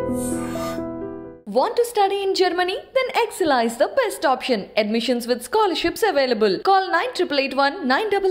Want to study in Germany? Then Excella is the best option. Admissions with scholarships available. Call 9881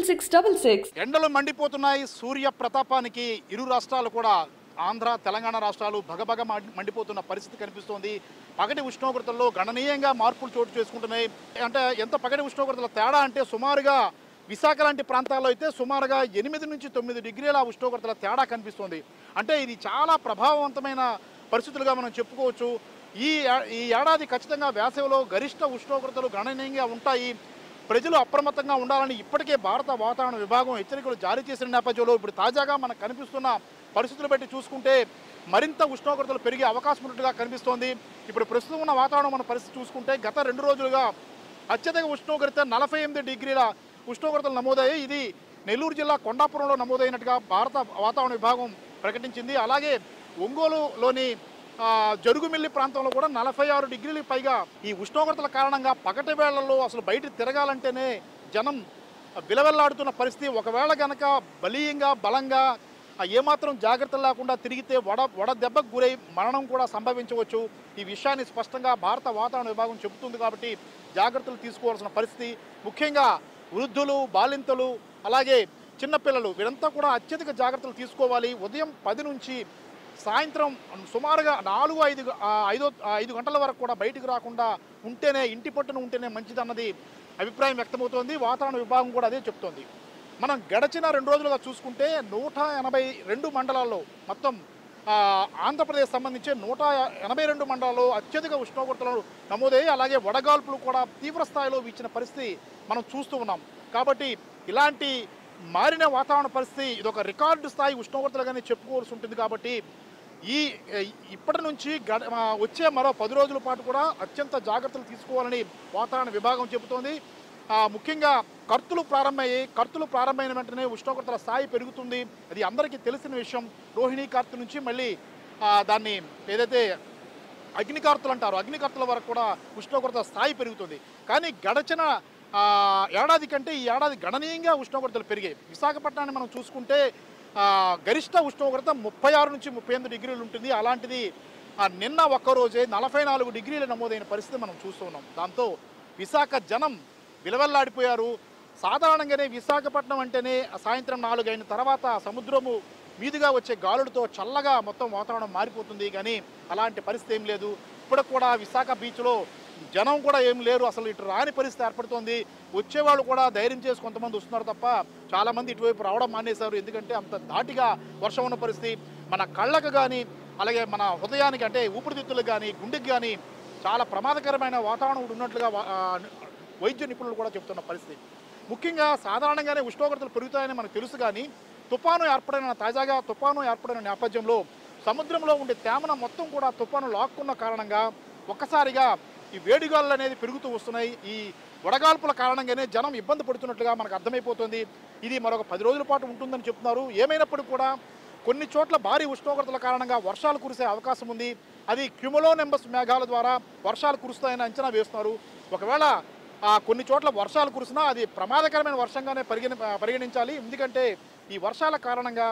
96666. ఎండలు మండిపోతున్నాయి సూర్య ప్రతాపానికి ఇరు రాష్ట్రాలు కూడా ఆంధ్ర తెలంగాణ రాష్ట్రాలు భగభగ మండి- మండిపోతున్న పరిస్థితి కనిపిస్తోంది పగటి ఉష్ణోగ్రతల్లో గణనీయంగా మార్పులు చోటు చేసుకుంటున్నాయి అంటే ఎంత పగటి ఉష్ణోగ్రతల తేడా అంటే సుమారుగా విశాఖ లాంటి ప్రాంతాల్లో అయితే సుమారుగా ఎనిమిది నుంచి తొమ్మిది డిగ్రీల ఉష్ణోగ్రతల తేడా కనిపిస్తోంది అంటే ఇది చాలా ప్రభావవంతమైన పరిస్థితులుగా మనం చెప్పుకోవచ్చు ఈ ఏ- ఈ ఏడాది ఖచ్చితంగా వేసవిలో గరిష్ట ఉష్ణోగ్రతలు గణనీయంగా ఉంటాయి ప్రజలు అప్రమత్తంగా ఉండాలని ఇప్పటికే భారత వాతావరణ విభాగం హెచ్చరికలు జారీ చేసిన నేపథ్యంలో ఇప్పుడు తాజాగా మనకు కనిపిస్తున్న పరిస్థితులు బట్టి చూసుకుంటే మరింత ఉష్ణోగ్రతలు పెరిగే అవకాశం ఉన్నట్టుగా కనిపిస్తోంది ఇప్పుడు ప్రస్తుతం ఉన్న వాతావరణం మన పరిస్థితి చూసుకుంటే గత రెండు రోజులుగా అత్యధిక ఉష్ణోగ్రత నలభై ఎనిమిది డిగ్రీల ఉష్ణోగ్రతలు నమోదయ్యాయి ఇది నెల్లూరు జిల్లా కొండాపురంలో నమోదైనట్టుగా భారత వాతావరణ విభాగం ప్రకటించింది అలాగే ఒంగోలులోని ఆ, జరుగుమిల్లి ప్రాంతంలో కూడా నలభై ఆరు డిగ్రీలకు పైగా ఈ ఉష్ణోగ్రతల కారణంగా పగటి వేళల్లో అసలు బయట తిరగాలంటేనే జనం విలవెల్లాడుతున్న పరిస్థితి ఒకవేళ గనక బలీయంగా బలంగా ఆ, ఏమాత్రం జాగ్రత్తలు లేకుండా తిరిగితే వడ వడ దెబ్బకు గురై మరణం కూడా సంభవించవచ్చు ఈ విషయాన్ని స్పష్టంగా భారత వాతావరణ విభాగం చెబుతుంది కాబట్టి జాగ్రత్తలు తీసుకోవాల్సిన పరిస్థితి ముఖ్యంగా వృద్ధులు బాలింతలు అలాగే చిన్నపిల్లలు వీరంతా కూడా అత్యధిక జాగ్రత్తలు తీసుకోవాలి ఉదయం పది నుంచి సాయంత్రం సుమారుగా నాలుగు ఐదు గ- ఆ, ఐదో ఆ, ఐదు గంటల వరకు కూడా బయటికి రాకుండా ఉంటేనే ఇంటి పట్టున ఉంటేనే మంచిదన్నది అభిప్రాయం వ్యక్తమవుతోంది వాతావరణ విభాగం కూడా అదే చెప్తోంది మనం గడిచిన రెండు రోజులుగా చూసుకుంటే నూట ఎనభై రెండు మండలాల్లో మొత్తం ఆ, ఆంధ్రప్రదేశ్ సంబంధించి నూట ఎనభై రెండు మండలాల్లో అత్యధిక ఉష్ణోగ్రతలు నమోదయ్యాయి అలాగే వడగాల్పులు కూడా తీవ్ర స్థాయిలో వీచిన పరిస్థితి మనం చూస్తూ ఉన్నాం కాబట్టి ఇలాంటి మారిన వాతావరణ పరిస్థితి ఇది ఒక రికార్డు స్థాయి ఉష్ణోగ్రతలుగానే చెప్పుకోవాల్సి ఉంటుంది కాబట్టి ఈ ఇప్పటి నుంచి గడ ఆ, వచ్చే మరో పది రోజుల పాటు కూడా అత్యంత జాగ్రత్తలు తీసుకోవాలని వాతావరణ విభాగం చెబుతోంది ఆ, ముఖ్యంగా కర్తులు ప్రారంభమయ్యాయి కర్తులు ప్రారంభమైన వెంటనే ఉష్ణోగ్రతల స్థాయి పెరుగుతుంది అది అందరికీ తెలిసిన విషయం రోహిణీ కార్తు నుంచి మళ్ళీ ఆ, దాన్ని ఏదైతే అగ్నికార్తులు అంటారు అగ్నికార్తుల వరకు కూడా ఉష్ణోగ్రత స్థాయి పెరుగుతుంది కానీ గడచిన ఆ, ఏడాది కంటే ఈ ఏడాది గణనీయంగా ఉష్ణోగ్రతలు పెరిగాయి విశాఖపట్నాన్ని మనం చూసుకుంటే ఆ, గరిష్ట ఉష్ణోగ్రత ముప్పై ఆరు నుంచి ముప్పై ఎనిమిది డిగ్రీలు ఉంటుంది అలాంటిది ఆ, నిన్న ఒక్కరోజే నలభై నాలుగు డిగ్రీలు నమోదైన పరిస్థితి మనం చూస్తున్నాం దాంతో విశాఖ జనం విలవెల్లాడిపోయారు సాధారణంగానే విశాఖపట్నం అంటేనే సాయంత్రం నాలుగు అయిన తర్వాత సముద్రము మీదుగా వచ్చే గాలులతో చల్లగా మొత్తం వాతావరణం మారిపోతుంది కానీ అలాంటి పరిస్థితి ఏం లేదు ఇప్పుడు కూడా విశాఖ బీచ్లో జనం కూడా ఏం లేరు అసలు ఇటు రాని పరిస్థితి ఏర్పడుతోంది వచ్చేవాళ్ళు కూడా ధైర్యం చేసి కొంతమంది వస్తున్నారు తప్ప చాలామంది ఇటువైపు రావడం మానేశారు ఎందుకంటే అంత ధాటిగా వర్షం ఉన్న పరిస్థితి మన కళ్ళకు కానీ అలాగే మన హృదయానికి అంటే ఊపిరితిత్తులకు కానీ గుండెకి కానీ చాలా ప్రమాదకరమైన వాతావరణం ఒకటి ఉన్నట్లుగా వా- ఆ, వైద్య నిపుణులు కూడా చెప్తున్న పరిస్థితి ముఖ్యంగా సాధారణంగానే ఉష్ణోగ్రతలు పెరుగుతాయని మనకు తెలుసు కానీ తుఫాను ఏర్పడిన తాజాగా తుఫాను ఏర్పడిన నేపథ్యంలో సముద్రంలో ఉండే తేమన మొత్తం కూడా తుఫాను లాక్కున్న కారణంగా ఒక్కసారిగా ఈ వేడిగాళ్ళు అనేది పెరుగుతూ వస్తున్నాయి ఈ వడగాల్పుల కారణంగానే జనం ఇబ్బంది పడుతున్నట్లుగా మనకు అర్థమైపోతుంది ఇది మరొక పది రోజుల పాటు ఉంటుందని చెప్తున్నారు ఏమైనప్పటికీ కూడా కొన్ని చోట్ల భారీ ఉష్ణోగ్రతల కారణంగా వర్షాలు కురిసే అవకాశం ఉంది అది క్యుములో నెంబస్ మేఘాల ద్వారా వర్షాలు కురుస్తాయని అంచనా వేస్తున్నారు ఒకవేళ ఆ కొన్ని చోట్ల వర్షాలు కురిసినా అది ప్రమాదకరమైన వర్షంగానే పరిగణి పరిగణించాలి ఎందుకంటే ఈ వర్షాల కారణంగా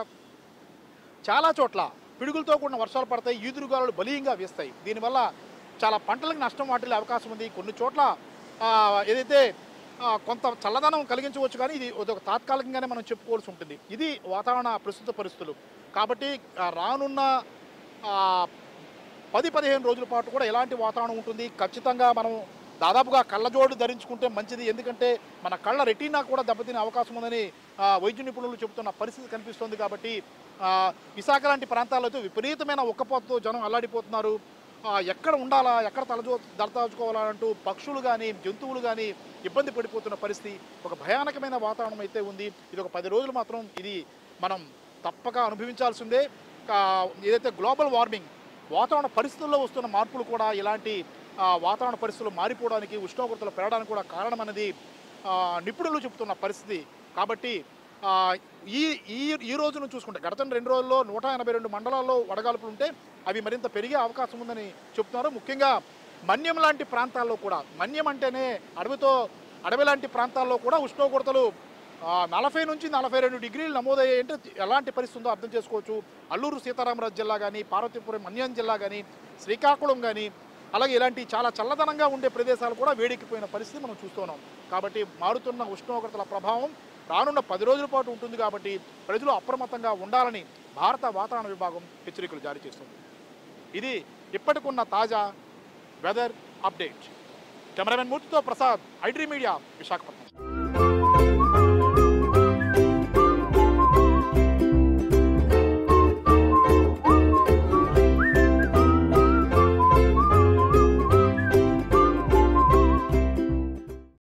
చాలా చోట్ల పిడుగులతో కూడిన వర్షాలు పడతాయి ఈదురుగాలు బలీయంగా వీస్తాయి దీనివల్ల చాలా పంటలకు నష్టం వాటిల్లే అవకాశం ఉంది కొన్ని చోట్ల ఆ, ఏదైతే ఆ, కొంత చల్లదనం కలిగించవచ్చు కానీ ఇది ఒక తాత్కాలికంగానే మనం చెప్పుకోవాల్సి ఉంటుంది ఇది వాతావరణ ప్రస్తుత పరిస్థితులు కాబట్టి ఆ, రానున్న ఆ, పది పదిహేను రోజుల పాటు కూడా ఎలాంటి వాతావరణం ఉంటుంది ఖచ్చితంగా మనం దాదాపుగా కళ్ళజోడు ధరించుకుంటే మంచిది ఎందుకంటే మన కళ్ళ రెటీనా కూడా దెబ్బతినే అవకాశం ఉందని ఆ, వైద్య నిపుణులు చెబుతున్న పరిస్థితి కనిపిస్తుంది కాబట్టి ఆ, విశాఖ లాంటి ప్రాంతాల్లో అయితే విపరీతమైన ఉక్కపోతతో జనం అల్లాడిపోతున్నారు ఆ, ఎక్కడ ఉండాలా ఎక్కడ తలజో దళదాచుకోవాలా అంటూ పక్షులు కానీ జంతువులు కానీ ఇబ్బంది పడిపోతున్న పరిస్థితి ఒక భయానకమైన వాతావరణం అయితే ఉంది ఇది ఒక పది రోజులు మాత్రం ఇది మనం తప్పక అనుభవించాల్సిందే ఆ, ఏదైతే గ్లోబల్ వార్మింగ్ వాతావరణ పరిస్థితుల్లో వస్తున్న మార్పులు కూడా ఇలాంటి ఆ, వాతావరణ పరిస్థితులు మారిపోవడానికి ఉష్ణోగ్రతలు పెరగడానికి కూడా కారణం అనేది ఆ, నిపుణులు చెబుతున్న పరిస్థితి కాబట్టి ఆ, ఈ ఈ ఈ రోజును చూసుకుంటే గత రెండు రోజుల్లో నూట ఎనభై రెండు మండలాల్లో వడగాల్పులు ఉంటే అవి మరింత పెరిగే అవకాశం ఉందని చెప్తున్నారు ముఖ్యంగా మన్యం లాంటి ప్రాంతాల్లో కూడా మన్యం అంటేనే అడవితో అడవి లాంటి ప్రాంతాల్లో కూడా ఉష్ణోగ్రతలు ఆ, నలభై నుంచి నలభై రెండు డిగ్రీలు నమోదయ్యాయి అంటే ఎలాంటి పరిస్థితి ఉందో అర్థం చేసుకోవచ్చు అల్లూరు సీతారామరాజు జిల్లా కానీ పార్వతీపురం మన్యం జిల్లా కానీ శ్రీకాకుళం కానీ అలాగే ఇలాంటి చాలా చల్లదనంగా ఉండే ప్రదేశాలు కూడా వేడెక్కిపోయిన పరిస్థితి మనం చూస్తున్నాం కాబట్టి మారుతున్న ఉష్ణోగ్రతల ప్రభావం రానున్న పది రోజుల పాటు ఉంటుంది కాబట్టి ప్రజలు అప్రమత్తంగా ఉండాలని భారత వాతావరణ విభాగం హెచ్చరికలు జారీ చేస్తుంది ఇది ఇప్పటికున్న తాజా వెదర్ అప్డేట్ కెమెరామెన్ మూర్తితో ప్రసాద్ ఐడ్రీ మీడియా విశాఖపట్నం